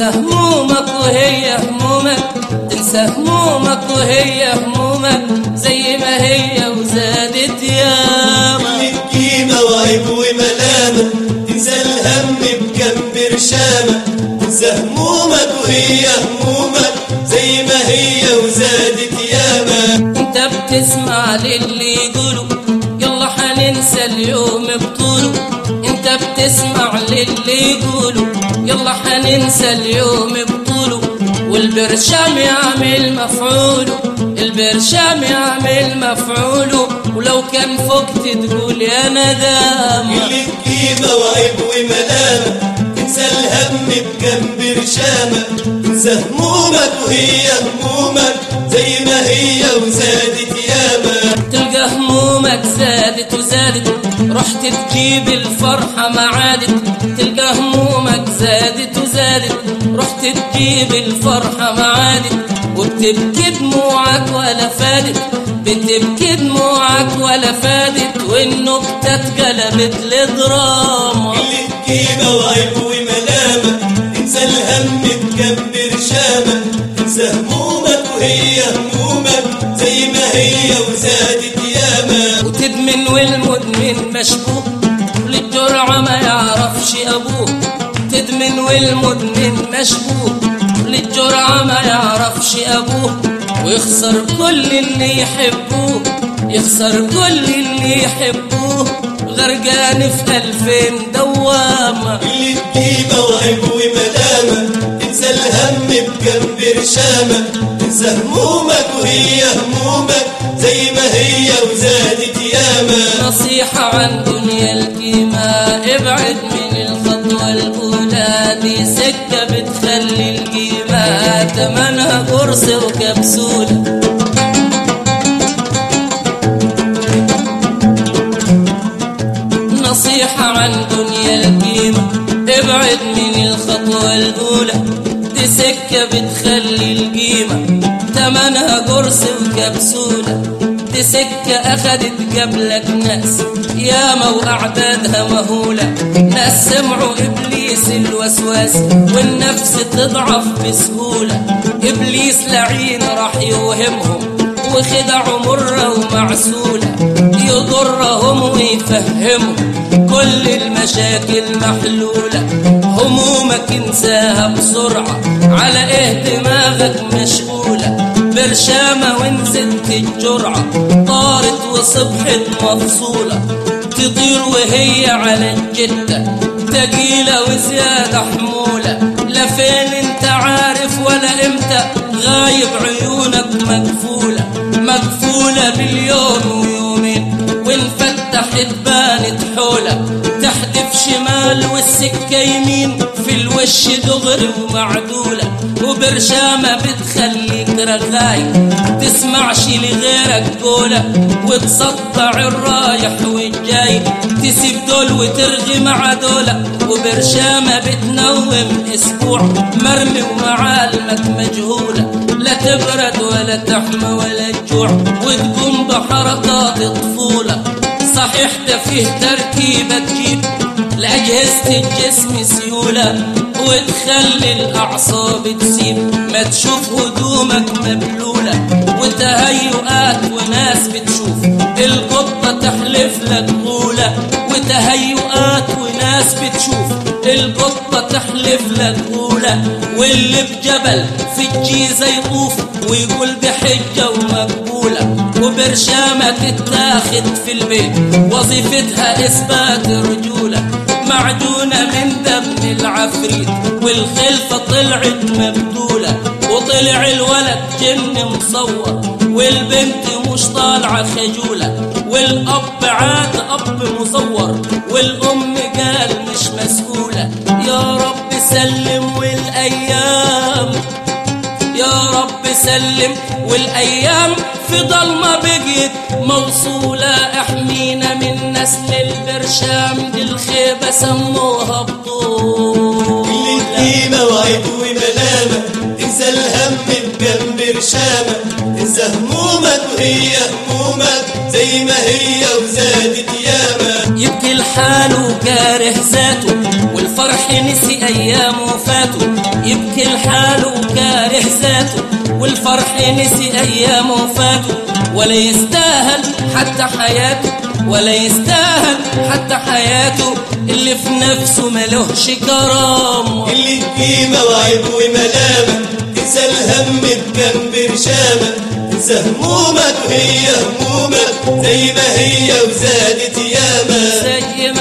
همومك وهي همومك تنسى همومك وهي همومك زي ما هي وزادت ياما لك قيمة وعيب وملامة تنسى الهم بكم برشامة تنسى همومك وهي همومك زي ما هي وزادت ياما انت بتسمع للي يقولوا يلا حننسى اليوم بطوله انت بتسمع للي يقولوا يلا حننسى اليوم بطوله والبرشام يعمل مفعوله البرشام يعمل مفعوله ولو كان فقت تقول يا ندام لك قيمة وعيب وملامة تنسى الهم بكم برشامة تنسى همومك وهي همومك زي ما هي وزادت ياما تلقى همومك زادت وزادت رحت تجيب الفرحة ما عادت تلقى همومك زادت وزادت رحت تجيب الفرحة ما عادت وبتبكي دموعك ولا فادت بتبكي دموعك ولا فادت والنكتة اتقلبت لدراما لك قيمة وعيب وملامة تنسى الهم بكم برشامة تنسى همومك وهي همومك زي ما هي وزادت ياما وتدمن والمدمن مشبوه للجرعة ما يعرفش أبوه تدمن والمدمن مشبوه للجرعة ما يعرفش أبوه ويخسر كل اللي يحبوه يخسر كل اللي يحبوه غرقان في ألفين دوامة لك قيمة وعيب وملامة تنسى الهم بكم برشامة تنسى همومك وهي همومك زي ما هي وزادت ياما نصيحة عن دنيا القيمة ابعد من الخطوة الأولى دي سكة بتخلي القيمة تمنها قرص وكبسولة نصيحة عن دنيا القيمة ابعد من الخطوة الأولى دي سكة بتخلي القيمة تمنها قرص وكبسولة دي سكة أخدت قبلك ناس ياما وأعدادها مهولة ناس سمعوا إبليس الوسواس والنفس تضعف بسهولة إبليس لعين راح يوهمهم وخدع مرة ومعسولة يضرهم ويفهمهم كل المشاكل محلولة همومك انساها بسرعة على ايه دماغك مشغولة برشامة ونزلت الجرعة طارت وصبحت مفصولة تطير وهي على الجدة تقيلة وزيادة حمولة لا فين انت عارف ولا امتى غايب عيونك مقفولة مقفولة باليوم ويومين وانفتحت بانت حولة تحدف شمال والسكة يمين في الوش دغري ومعدولة وبرشامة بتخليك رغاي تسمعش لغيرك قولة وتصدع الرايح والجاي تسيب دول وترغي مع دولة وبرشامة بتنوم اسبوع مرمي ومعالمك مجهولة لا تبرد ولا تحمى ولا تجوع وتقوم بحركات طفولة صحيح ده فيه تركيبة تجيب لأجهزة الجسم سيولة وتخلي الأعصاب تسيب ما تشوف هدومك مبلولة وتهيؤات وناس بتشوف القطة تحلف لك غولة وتهيؤات وناس بتشوف القطة تحلف لك غولة واللي بجبل في الجيزة يطوف ويقول بحجة ومقبولة وبرشامة تتاخد في البيت وظيفتها إثبات رجولة معجونة من دم العفريت والخلفة طلعت مبدولة وطلع الولد جن مصور والبنت مش طالعة خجولة والأب عاد أب مصور والأم قال مش مسؤولة يا رب سلم والأيام يا رب سلم والأيام في ضلمة بقيت موصولة احمينا من نسل البرشام دي الخيبة سموها بطولة قيمة وعيب وملامة تنسى الهم بجنب رشامة تنسى همومك وهي همومك زي ما هي وزادت ياما يبكي الحال وكاره ذاته والف والفرح نسي أيامه فاتوا يبكي لحاله وكاره ذاته والفرح نسي أيامه فاتوا ولا يستاهل حتى حياته ولا يستاهل حتى حياته اللي في نفسه ملوش كرامه اللي قيمة وعيب وملامة تنسى الهم بكم برشامة تنسى همومك وهي همومك زي ما هي وزادت ياما زي